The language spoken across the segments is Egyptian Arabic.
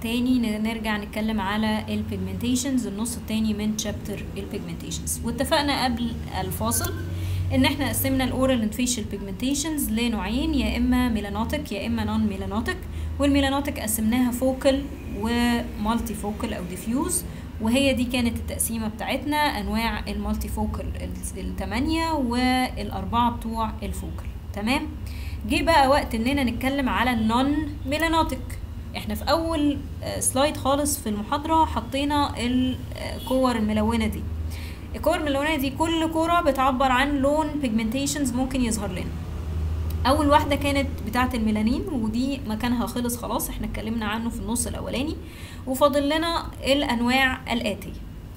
تاني نرجع نتكلم على البيجمنتيشنز النص التاني من شابتر البيجمنتيشنز واتفقنا قبل الفاصل ان احنا قسمنا الاورال اند فيشل بيجمنتيشنز لنوعين يا اما ميلانوتيك يا اما نون ميلانوتيك والميلانوتيك قسمناها فوكل ومالتي فوكل او ديفيوز وهي دي كانت التقسيمة بتاعتنا انواع المالتي فوكل الثمانية والاربعة بتوع الفوكل تمام جه بقى وقت اننا نتكلم على النون ميلانوتيك احنا في اول سلايد خالص في المحاضرة حطينا الكور الملونة دي الكور الملونة دي كل كورة بتعبر عن لون بيجمنتيشنز ممكن يظهر لنا اول واحدة كانت بتاعة الميلانين ودي مكانها خلص خلاص احنا اتكلمنا عنه في النص الاولاني وفاضل لنا الانواع الاتية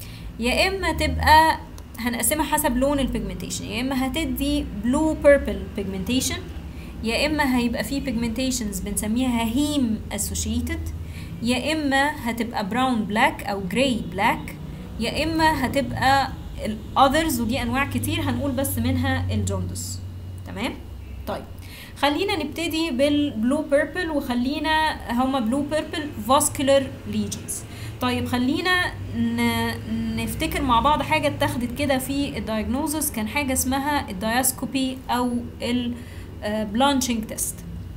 يا اما تبقى هنقسمها حسب لون البيجمنتيشن يا اما هتدي بلو بيربل بيجمنتيشن يا اما هيبقى فيه pigmentations بنسميها هيم associated يا اما هتبقى براون بلاك او جراي بلاك يا اما هتبقى الاذرز ودي انواع كتير هنقول بس منها الجوندس تمام طيب خلينا نبتدي بالبلو بيربل وخلينا هما بلو بيربل فاسكولار ليجنز طيب خلينا نفتكر مع بعض حاجه اتاخدت كده في الدايجنوزس كان حاجه اسمها الدايسكوبي او ال بلانشنج تيست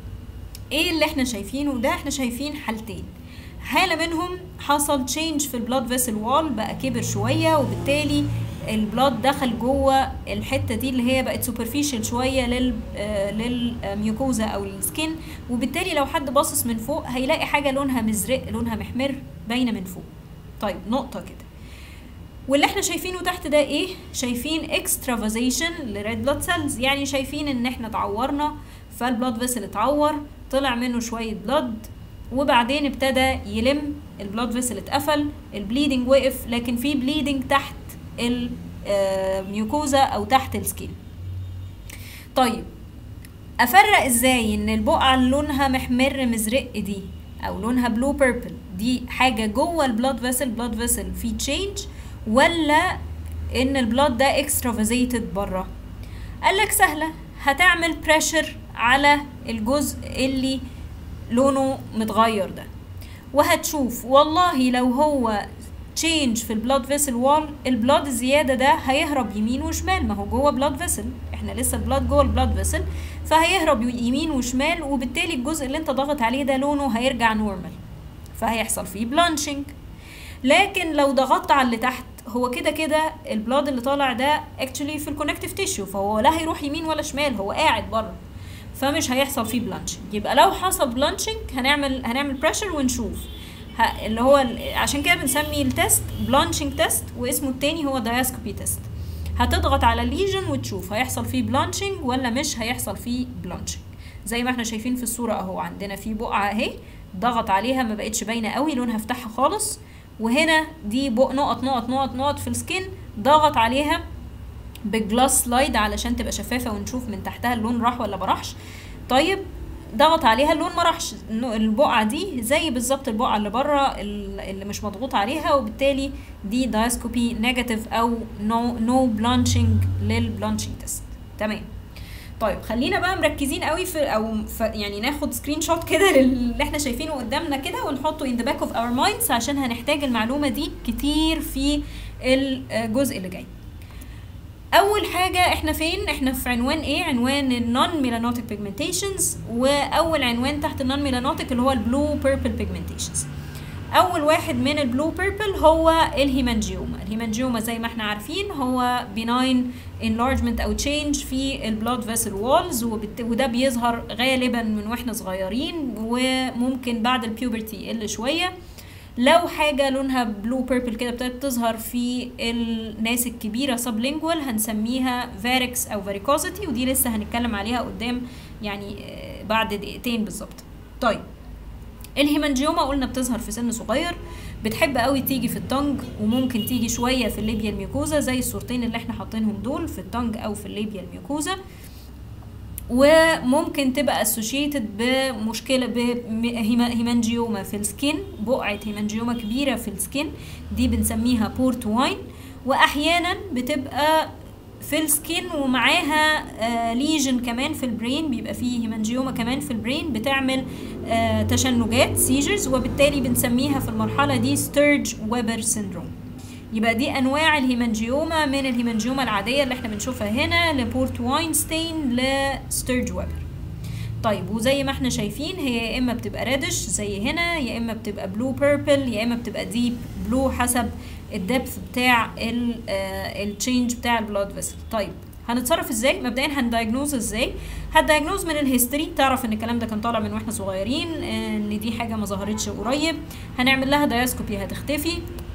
ايه اللي احنا شايفينه ده احنا شايفين حالتين حاله منهم حصل تشينج في البلاد فيسل وال بقى كبر شويه وبالتالي البلاد دخل جوه الحته دي اللي هي بقت سوبرفيشال شويه لل للميوكوزا او السكين وبالتالي لو حد باصص من فوق هيلاقي حاجه لونها مزرق لونها محمر باينه من فوق طيب نقطه كده واللي احنا شايفينه تحت ده ايه شايفين اكسترافازيشن لريد بلاد سيلز يعني شايفين ان احنا اتعورنا فالبلاد فيسل اتعور طلع منه شويه بلاد وبعدين ابتدى يلم البلاد فيسل اتقفل البليدنج وقف لكن في بليدنج تحت الميوكوزا او تحت السكين طيب افرق ازاي ان البقعه اللي لونها محمر مزرق دي او لونها بلو بيربل دي حاجه جوه البلاد فيسل بلاد فيسل في تشينج ولا ان البلاد ده اكسترافازيتد بره قال لك سهله هتعمل بريشر على الجزء اللي لونه متغير ده وهتشوف والله لو هو تشينج في البلاد فيسل وال البلاد الزياده ده هيهرب يمين وشمال ما هو جوه بلاد فيسل احنا لسه البلاد جوه البلاد فيسل فهيهرب يمين وشمال وبالتالي الجزء اللي انت ضاغط عليه ده لونه هيرجع نورمال فهيحصل فيه بلانشنج لكن لو ضغطت على اللي تحت هو كده كده البلاد اللي طالع ده اكشولي في الكونكتيف تيشو فهو لا هيروح يمين ولا شمال هو قاعد بره فمش هيحصل فيه بلانشنج يبقى لو حصل بلانشنج هنعمل هنعمل بريشر ونشوف اللي هو عشان كده بنسمي التست بلانشنج تيست واسمه التاني هو دايسكوبي تيست هتضغط على الليجن وتشوف هيحصل فيه بلانشنج ولا مش هيحصل فيه بلانشنج زي ما احنا شايفين في الصوره اهو عندنا في بقعه اهي ضغط عليها ما بقتش باينه قوي لونها فتحها خالص وهنا دي بق نقط نقط نقط نقط في السكين ضغط عليها بالجلاس سلايد علشان تبقى شفافه ونشوف من تحتها اللون راح ولا ما راحش طيب ضغط عليها اللون ما راحش البقعه دي زي بالظبط البقعه اللي بره اللي مش مضغوط عليها وبالتالي دي دايسكوبي نيجاتيف او نو نو بلانشنج للبلانشنج تيست تمام طيب خلينا بقى مركزين قوي في او في يعني ناخد سكرين شوت كده للي احنا شايفينه قدامنا كده ونحطه in the back of our minds عشان هنحتاج المعلومه دي كتير في الجزء اللي جاي اول حاجه احنا فين احنا في عنوان ايه عنوان النون ميلانوتيك بيجمنتيشنز واول عنوان تحت النون ميلانوتيك اللي هو البلو بيربل بيجمنتيشنز اول واحد من البلو بيربل هو الهيمانجيوما الهيمانجيوما زي ما احنا عارفين هو بناين enlargement او change في البلاد فيسل والز وده بيظهر غالبا من واحنا صغيرين وممكن بعد البيوبرتي يقل شويه لو حاجه لونها بلو بيربل كده ابتدت تظهر في الناس الكبيره سبلينجوال هنسميها فاركس او فاريكوزيتي ودي لسه هنتكلم عليها قدام يعني بعد دقيقتين بالظبط طيب الهيمانجيوما قلنا بتظهر في سن صغير بتحب قوي تيجي في التنج وممكن تيجي شويه في الليبيا الميوكوزا زي الصورتين اللي احنا حاطينهم دول في التنج او في الليبيا الميوكوزا وممكن تبقى اسوشيتد بمشكله بهيمانجيوما في السكين بقعه هيمانجيوما كبيره في السكين دي بنسميها بورت واين واحيانا بتبقى في السكين ومعاها آه ليجن كمان في البرين بيبقى فيه هيمانجيوما كمان في البرين بتعمل آه تشنجات سيجرز وبالتالي بنسميها في المرحله دي ستيرج ويبر سيندروم يبقى دي انواع الهيمانجيوما من الهيمانجيوما العاديه اللي احنا بنشوفها هنا لبورت واينستين لستيرج ويبر طيب وزي ما احنا شايفين هي يا اما بتبقى ريدش زي هنا يا اما بتبقى بلو بيربل يا اما بتبقى ديب بلو حسب الدبث بتاع التشينج بتاع البلاد فيسل طيب هنتصرف ازاي مبدئيا هندايجنوز ازاي هتدايجنوز من الهيستوري تعرف ان الكلام ده كان طالع من واحنا صغيرين ان دي حاجه ما ظهرتش قريب هنعمل لها دايسكوبي هتختفي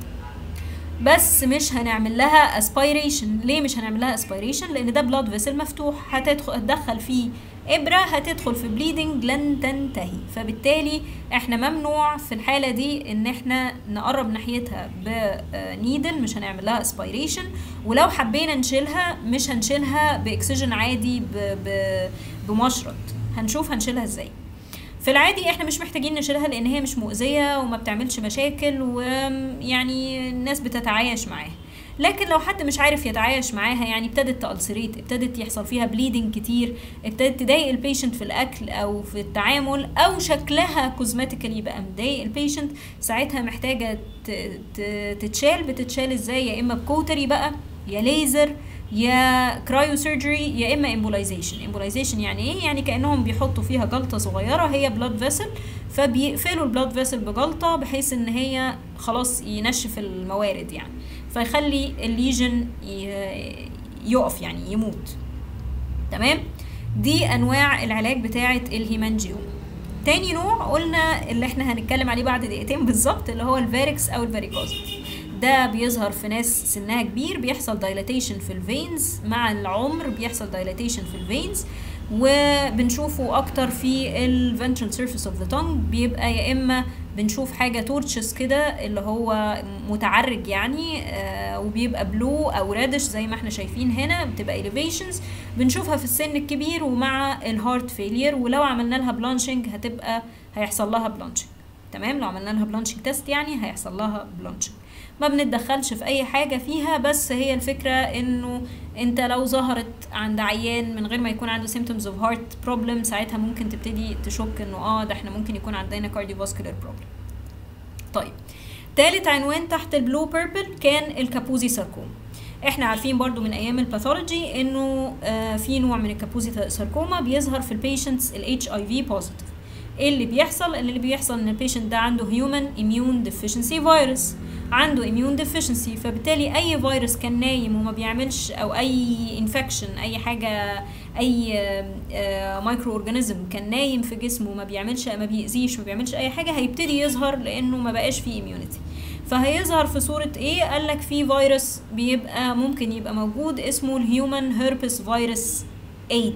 بس مش هنعمل لها اسبيريشن ليه مش هنعمل لها اسبيريشن لان ده بلاد فيسل مفتوح هتدخل هتدخل فيه ابره هتدخل في بليدنج لن تنتهي فبالتالي احنا ممنوع في الحاله دي ان احنا نقرب ناحيتها بنيدل مش هنعمل لها اسبيريشن ولو حبينا نشيلها مش هنشيلها باكسجين عادي ب ب بمشرط هنشوف هنشيلها ازاي في العادي احنا مش محتاجين نشيلها لان هي مش مؤذيه وما بتعملش مشاكل ويعني الناس بتتعايش معاها لكن لو حد مش عارف يتعايش معاها يعني ابتدت تألسريت ابتدت يحصل فيها بليدنج كتير ابتدت تضايق البيشنت في الاكل او في التعامل او شكلها كوزماتيكالي بقى مضايق البيشنت ساعتها محتاجه تتشال بتتشال ازاي يا اما بكوتري بقى يا ليزر يا كرايو سيرجري يا اما امبولايزيشن امبولايزيشن يعني ايه يعني كانهم بيحطوا فيها جلطه صغيره هي بلاد فيسل فبيقفلوا البلاد فيسل بجلطه بحيث ان هي خلاص ينشف الموارد يعني فيخلي الليجن يقف يعني يموت تمام دي انواع العلاج بتاعه الهيمانجيوم تاني نوع قلنا اللي احنا هنتكلم عليه بعد دقيقتين بالظبط اللي هو الفاركس او الفاريكوزيت ده بيظهر في ناس سنها كبير بيحصل دايلاتيشن في الفينز مع العمر بيحصل دايلاتيشن في الفينز وبنشوفه اكتر في الفنترال سيرفيس اوف ذا تونج بيبقى يا اما بنشوف حاجه تورتشز كده اللي هو متعرج يعني آه وبيبقى بلو او ريدش زي ما احنا شايفين هنا بتبقى elevations بنشوفها في السن الكبير ومع الهارت فيلير ولو عملنا لها بلانشنج هتبقى هيحصل لها بلانشنج تمام لو عملنا لها بلانشنج تيست يعني هيحصل لها بلانشنج ما بنتدخلش في اي حاجه فيها بس هي الفكره انه انت لو ظهرت عند عيان من غير ما يكون عنده symptoms of heart problem ساعتها ممكن تبتدي تشك انه اه ده احنا ممكن يكون عندنا cardiovascular problem طيب تالت عنوان تحت البلو بيربل كان الكابوزي ساركوما احنا عارفين برضو من ايام الباثولوجي انه آه في نوع من الكابوزي ساركوما بيظهر في البيشنتس الاتش اي في بوزيتيف ايه اللي بيحصل اللي بيحصل ان البيشنت ده عنده هيومن اميون ديفيشنسي فيروس عنده اميون ديفيشنسي فبالتالي اي فيروس كان نايم وما بيعملش او اي انفكشن اي حاجه اي مايكرو اورجانيزم كان نايم في جسمه وما بيعملش ما بيأذيش ما بيعملش اي حاجه هيبتدي يظهر لانه ما بقاش فيه اميونيتي فهيظهر في صورة ايه قال لك في فيروس بيبقى ممكن يبقى موجود اسمه الهيومن هيربس فيروس 8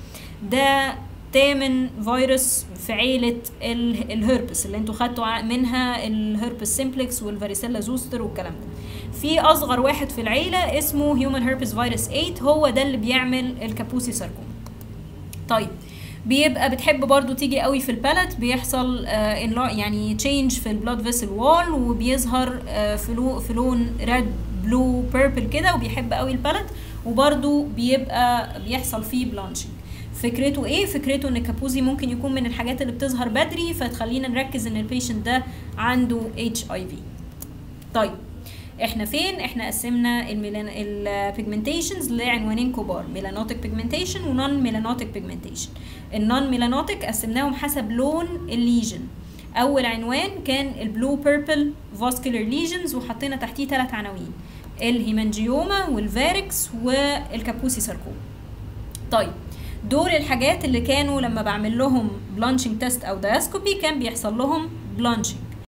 ده تامن فيروس في عيلة الهربس اللي انتوا خدتوا منها الهربس سيمبلكس والفاريسيلا زوستر والكلام ده في اصغر واحد في العيلة اسمه هيومن هيربس فيروس 8 هو ده اللي بيعمل الكابوسي ساركوما طيب بيبقى بتحب برضو تيجي قوي في البالت بيحصل آه يعني تشينج في البلاد فيسل وول وبيظهر آه في, في لون ريد بلو بيربل كده وبيحب قوي البالت وبرضو بيبقى بيحصل فيه بلانشنج فكرته ايه فكرته ان الكابوزي ممكن يكون من الحاجات اللي بتظهر بدري فتخلينا نركز ان البيشنت ده عنده اتش اي في طيب احنا فين احنا قسمنا الميلان البيجمنتيشنز لعنوانين كبار ميلانوتيك بيجمنتيشن ونون ميلانوتيك بيجمنتيشن النون ميلانوتيك قسمناهم حسب لون الليجن اول عنوان كان البلو بيربل فاسكولار ليجنز وحطينا تحتيه ثلاث عناوين الهيمانجيوما والفاركس والكابوسي ساركوما طيب دول الحاجات اللي كانوا لما بعمل لهم بلانشنج تيست او دايسكوبي كان بيحصل لهم بلانشنج